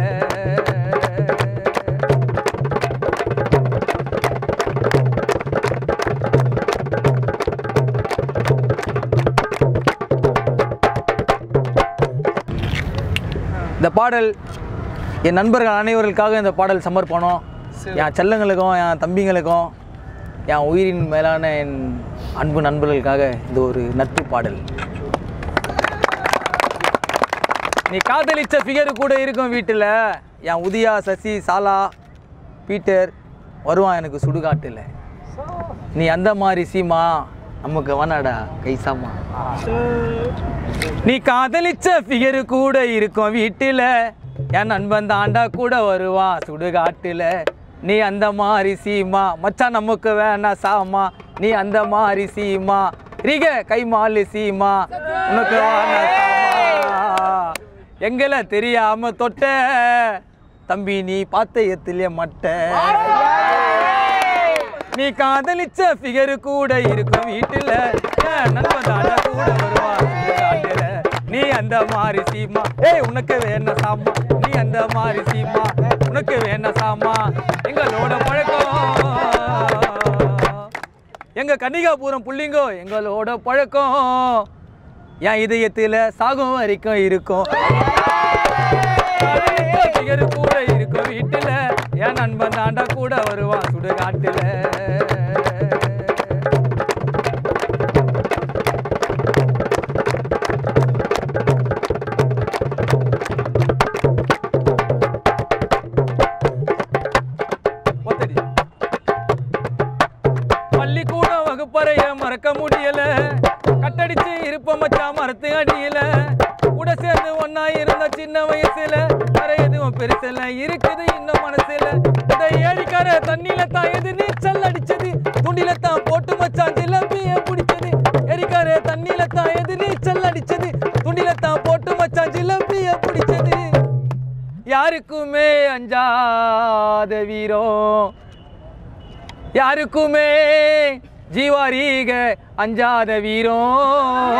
இந்த பாடல் என் நண்பர்கள் அனைவருக்காக இந்த பாடல் சமர்ப்பணம் என் செல்லங்களுக்கும் என் தம்பிங்களுக்கும் என் உயிரின் மேலான என் அன்பு நண்பர்களுக்காக இந்த ஒரு நட்பு பாடல் நீ காதலிச்ச ஃபிகர் கூட இருக்கும் வீட்டில் என் உதயா சசி சாலா பீட்டர் வருவான் எனக்கு சுடுகாட்டில் நீ அந்த மாதிரி சீமா நமக்கு வேணாடா கைசாமா நீ காதலிச்ச ஃபிகர் கூட இருக்கும் வீட்டில் என் நண்பன் தாண்டா கூட வருவான் சுடுகாட்டில் நீ அந்த மாதிரி சீமா மச்சான் நமக்கு வேணா சாமா நீ அந்த மாதிரி சீமா ரிக கைமாலு சீமா உனக்கு வேணா சாமா எங்களை தெரியாம தொட்ட தம்பி நீ பார்த்த எத்திலே மட்ட நீ காதலிச்ச ஃபிகர் கூட இருக்கும் வீட்டுல என் நண்பன் தாண்டா கூட வருவா காட்டுல நீ அந்த மாதிரி சீமா ஏய் உனக்கு வேண சாமா நீ அந்த மாதிரி சீமா உனக்கு வேண சாமா எங்களோட பழக்கம் எங்க கன்னிகாபுரம் புள்ளிங்கோ எங்களோட பழக்கம் என் இதயத்துல சாகும் வரைக்கும் இருக்கும் காதலிச்ச figure கூட இருக்கும் வீட்டுல என் நண்பன் தாண்டா கூட வருவான் சுடுகாட்டுல ஒத்தடி. பள்ளிக்கூடம் வகுப்பறைய மறக்க முடியல கட்டடிச்சு இருப்ப மச்சான் மரத்து அடியில கூட சேர்ந்து ஒன்னா இருந்த சின்ன வயசுல வேற எதுவும் பெருசல இருக்குது இன்னும் மனசுல இந்த ஏரிக்கார தண்ணியில தான் எது நீச்சல் அடிச்சது துண்டில தான் போட்டு மச்சான் ஜிலேபிய பிடிச்சது ஏரிக்கார தண்ணியில தான் எது நீச்சல் அடிச்சது துண்டில தான் போட்டு மச்சான் ஜிலேபிய பிடிச்சது யாருக்குமே அஞ்சாத வீரம் யாருக்குமே ஜீவாரீக அஞ்சாத வீரம்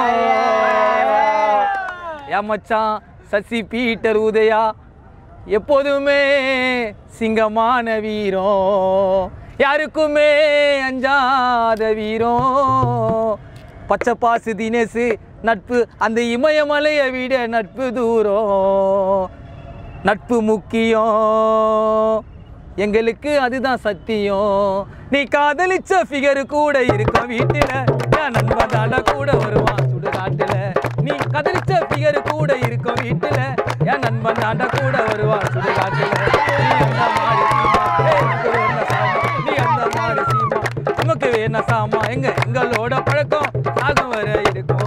என் மச்சான் சசி பீட்டர் உதயா எப்போதுமே சிங்கமான வீரம் யாருக்குமே அஞ்சாத வீரம் பச்சை பாசு தினேசு நட்பு அந்த இமயமலையை விட நட்பு தூரம் நட்பு முக்கியம் எங்களுக்கு அதுதான் சத்தியம் நீ காதலிச்ச ஃபிகர் கூட இருக்கும் வீட்டுல என் நண்பன் தாண்டா கூட வருவான் சுடுகாட்டுல நீ காதலிச்ச ஃபிகர் கூட இருக்கும் வீட்டுல என் நண்பன் தாண்டா கூட வருவான் சுடுகாட்டுல நீ அந்த மாதிரி சீமா, ஏய், உனக்கு வேணா சாமா, நீ அந்த மாதிரி சீமா நமக்கு வேணா சாமா எங்க எங்களோட பழக்கம் சாகும் வர இருக்கும்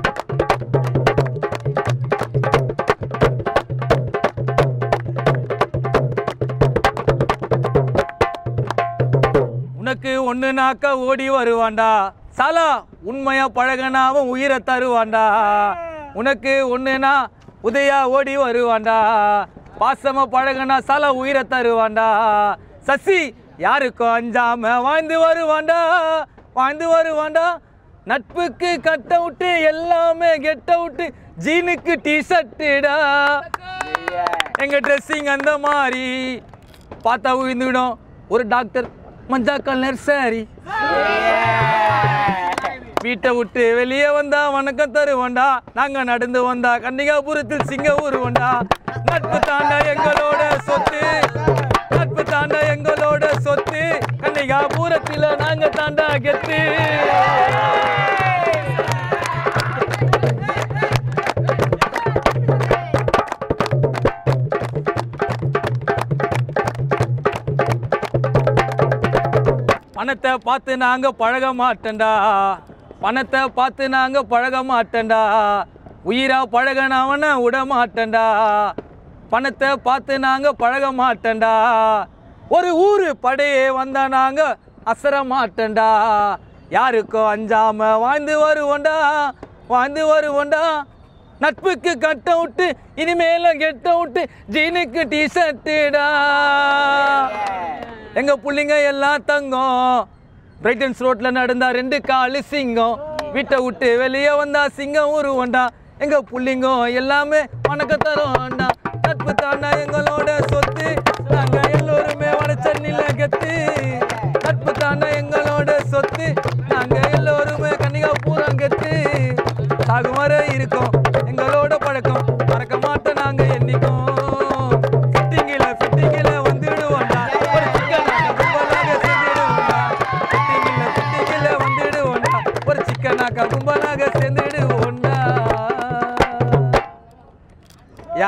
உனக்கு ஒன்று நாக்க ஓடி வருவான்டா சாலா உண்மையா பழகனா அவன் உயிரை தருவான்டா உனக்கு ஒன்றுனா உதயா ஓடி வருவான்டா பாசமா பழகனா சாலா உயிரை தருவான்டா சசி யாருக்கும் அஞ்சாம வாழ்ந்து வருவான்டா வாழ்ந்து வருவான்டா நட்புக்கு கட் அவுட்டு எல்லாமே கெட் அவுட்டு ஜீனுக்கு டிஷர்ட்டுடா எங்க ட்ரெஸ்ஸிங் அந்த மாதிரி பார்த்தா உயிர்ந்துடும் ஒரு டாக்டர் மஞ்சா கலர் சாரி வீட்டை விட்டு வெளியே வந்தா வணக்கம் தருவோண்டா நாங்க நடந்து வந்தா கன்னிகாபுரத்தில் சிங்க ஊருவோண்டா நட்பு தாண்டா எங்களோட சொத்து நட்பு தாண்டா எங்களோட சொத்து கன்னிகாபுரத்தில் நாங்க தாண்டா கெத்து பணத்தை பார்த்து நாங்க பழக மாட்டேன்டா பணத்தை பார்த்து நாங்க பழக மாட்டேன்டா உயிரா பழகனவன விட மாட்டேன்டா பணத்தை பார்த்து நாங்க பழக மாட்டேன்டா ஒரு ஊரு படையே வந்தா நாங்க அசர மாட்டேன்டா யாருக்கும் அஞ்சாம வாழ்ந்து வருவோண்டா வாழ்ந்து வருவோண்டா நட்புக்கு கட்ட விட்டு இனிமேல கெட்ட விட்டு ஜீனுக்கு டிஷர்ட்டுடா எங்க புள்ளைங்க எல்லாம் தங்கம் பிரைட்டன்ஸ் ரோட்ல நடந்தா ரெண்டு காலு சிங்கம் வீட்டை விட்டு வெளியே வந்தா சிங்கம் உருவண்டா எங்க புள்ளிங்க எல்லாமே வணக்கம் தரோம்டா நட்பு தாண்டா எங்களோட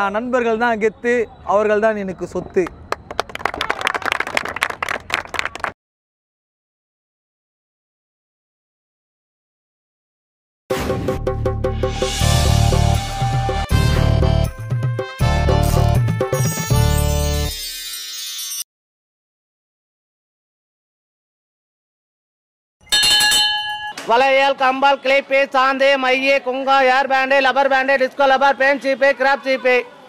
நண்பர்கள் தான் கெத்து அவர்கள் தான் எனக்கு சொத்து வளையல் கம்பால் கிளிப்பு சாந்து மைய குங்கா hair band rubber band disco rubber band சீப்பு கிராப் சீப்பு